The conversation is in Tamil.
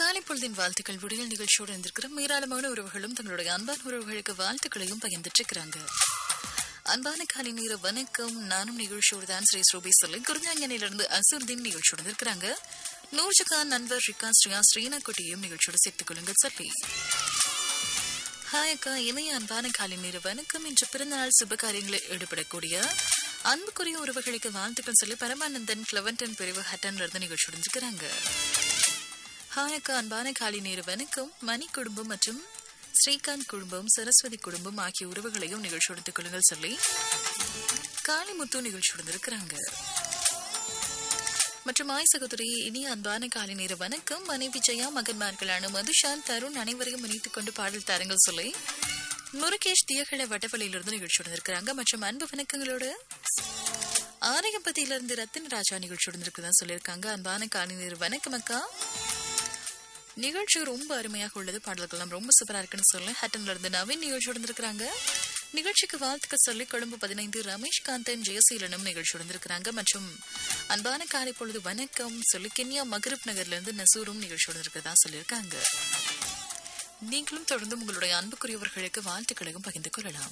காலை பொழுதின் வாழ்த்துக்கள் விடியல் நிகழ்ச்சியோடு இருந்திருக்கிற ஏராளமான உறவுகளும் தங்களுடைய அன்பான உறவுகளுக்கு வாழ்த்துக்களையும் பகிர்ந்துட்டு இருக்கிறாங்க அன்பான காலை நேர வணக்கம் நானும் நிகழ்ச்சியோடு தான் ஸ்ரீ ஸ்ரூபி சொல்லி குருஞ்சாங்கனிலிருந்து அசூர்தீன் நிகழ்ச்சியோடு இருக்கிறாங்க நூர்ஜகான் நண்பர் ஸ்ரீகாந்த் ஸ்ரீயா ஸ்ரீனாக்குட்டியும் நிகழ்ச்சியோடு சேர்த்துக் கொள்ளுங்கள் சொல்லி ஹாய் அக்கா இணைய அன்பான காலை நேர வணக்கம் இன்று பிறந்தநாள் சுப காரியங்களில் ஈடுபடக்கூடிய அன்புக்குரிய உறவுகளுக்கு வாழ்த்துக்கள் சொல்லி பரமானந்தன் கிளவன்டன் பிரிவு ஹட்டன்ல இருந்து நிகழ்ச்சியோடு இருக்கிறாங்க ஹாய் அக்கா அன்பான காலை நேர வணக்கம் மணி குடும்பம் மற்றும் ஸ்ரீகாந்த் குடும்பம் சரஸ்வதி குடும்பம் ஆகிய உறவுகளையும் நிகழ்ச்சியோடு கொள்ளுங்கள் சொல்லி காளிமுத்து நிகழ்ச்சியோடு இருக்கிறாங்க மற்றும் ஆய் சகோதரி இனி அன்பான காலை நேர வணக்கம் மனைவி ஜெயா மகன்மார்களான மதுஷான் தருண் அனைவரையும் இணைத்துக் கொண்டு பாடல் தாருங்கள் சொல்லி முருகேஷ் தியகழ வட்டவலையிலிருந்து நிகழ்ச்சியோடு இருக்கிறாங்க மற்றும் அன்பு வணக்கங்களோடு ஆரையம்பதியிலிருந்து ரத்தின ராஜா நிகழ்ச்சியோடு இருக்குதான் சொல்லியிருக்காங்க அன்பான காலை நேர வணக்கம் அக்கா நிகழ்ச்சி ரொம்ப அருமையாக உள்ளது பாடல்கள்லாம் ரொம்ப சூப்பரா இருக்குன்னு சொல்லி ஹட்டன்ல இருந்து நவீன் நிகழ்ச்சியோடு இருக்கிறாங்க நிகழ்ச்சிக்கு வாழ்த்துக்கள் சொல்லி கொழும்பு பதினைந்து ரமேஷ் காந்தன் ஜெயசீலனும் நிகழ்ச்சியோடு இருக்கிறாங்க மற்றும் அன்பான காலை பொழுது வணக்கம் சொல்லி கென்யா மகரப் நகர்ல இருந்து நசூரும் நிகழ்ச்சியோடு இருக்கிறதா சொல்லியிருக்காங்க நீங்களும் தொடர்ந்து உங்களுடைய அன்புக்குரியவர்களுக்கு வாழ்த்துக்களையும் பகிர்ந்து கொள்ளலாம்